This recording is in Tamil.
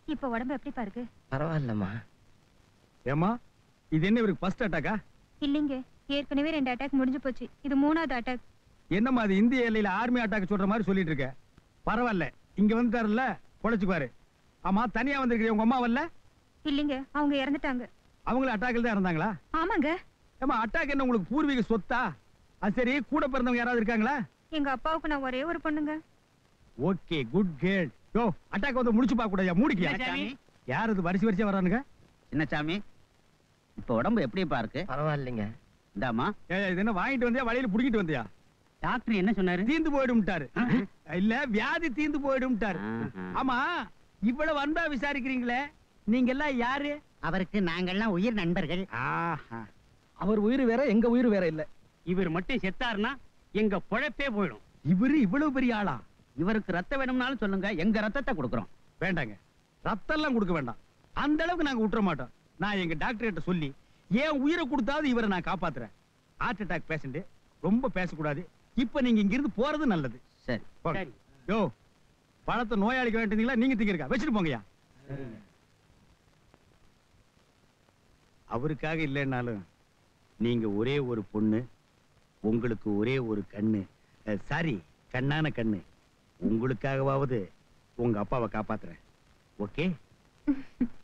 இப்ப உடம்பு எப்படிப்பா இருக்கு பரவாயில்லம்மா ஏமா இது என்ன இவருக்கு ஃபர்ஸ்ட் அட்டாக்கா இல்லைங்க ஏற்கனவே ரெண்டு அட்டாக் முடிஞ்சு போச்சு இது மூணாவது அட்டாக் என்னம்மா அது இந்திய எல்லையில ஆர்மி அட்டாக் சொல்ற மாதிரி சொல்லிட்டு இருக்க பரவாயில்ல இங்க வந்துட்டாருல்ல பொழைச்சுக்குவாரு ஆமா தனியா வந்திருக்கிற உங்க அம்மா வரல இல்லைங்க அவங்க இறந்துட்டாங்க அவங்களும் அட்டாக்கில் தான் இருந்தாங்களா ஆமாங்க ஏமா அட்டாக் என்ன உங்களுக்கு பூர்வீக சொத்தா அது சரி கூட பிறந்தவங்க யாராவது இருக்காங்களா எங்க அப்பாவுக்கு நான் ஒரே ஒரு பொண்ணுங்க ஓகே குட் கேர்ள் யோ அட்டாக் வந்து முடிச்சு பார்க்க கூடாது முடிக்கியா சாமி யார் இது வரிசை வரிசையா வரானுங்க என்ன சாமி இப்ப உடம்பு எப்படிப்பா இருக்கு பரவாயில்லைங்க இந்தாமா ஏய், இது என்ன வாங்கிட்டு வந்தியா வழியில புடிக்கிட்டு வந்தியா டாக்டர் என்ன சொன்னாரு தீந்து போயிடும்ட்டாரு இல்ல வியாதி தீந்து போயிடும்ட்டாரு ஆஹா. ஆமா இவ்வளவு அன்பா விசாரிக்கிறீங்களே நீங்க எல்லாம் யாரு அவருக்கு நாங்கெல்லாம் உயிர் நண்பர்கள் ஆஹா அவர் உயிர் வேற எங்க உயிர் வேற இல்ல இவர் மட்டும் செத்தாருன்னா எங்க பொழப்பே போயிடும் இவரு இவ்வளவு பெரிய ஆளா இவருக்கு ரத்தம் வேணும்னாலும் சொல்லுங்க எங்க ரத்தத்தை கொடுக்குறோம் வேண்டாங்க ரத்தம் எல்லாம் கொடுக்க வேண்டாம் அந்த அளவுக்கு நாங்க விட்டுற மாட்டோம் நான் எங்க டாக்டர் கிட்ட சொல்லி ஏன் உயிரை கொடுத்தாவது இவரை நான் காப்பாத்துறேன் ஹார்ட் அட்டாக் பேஷண்ட் ரொம்ப பேசக்கூடாது இப்ப நீங்க இங்க இருந்து போறது நல்லது சரி போங்க. சரி. யோ பழத்தை நோயாளிக்கு வேண்டியீங்களா நீங்க திங்கிறக்கா வச்சுட்டு போங்கய்யா அவருக்காக இல்லைன்னாலும் நீங்க ஒரே ஒரு பொண்ணு உங்களுக்கு ஒரே ஒரு கண்ணு சாரி கண்ணான கண்ணு உங்களுக்காகவாவது உங்க அப்பாவை காப்பாத்துறேன் ஓகே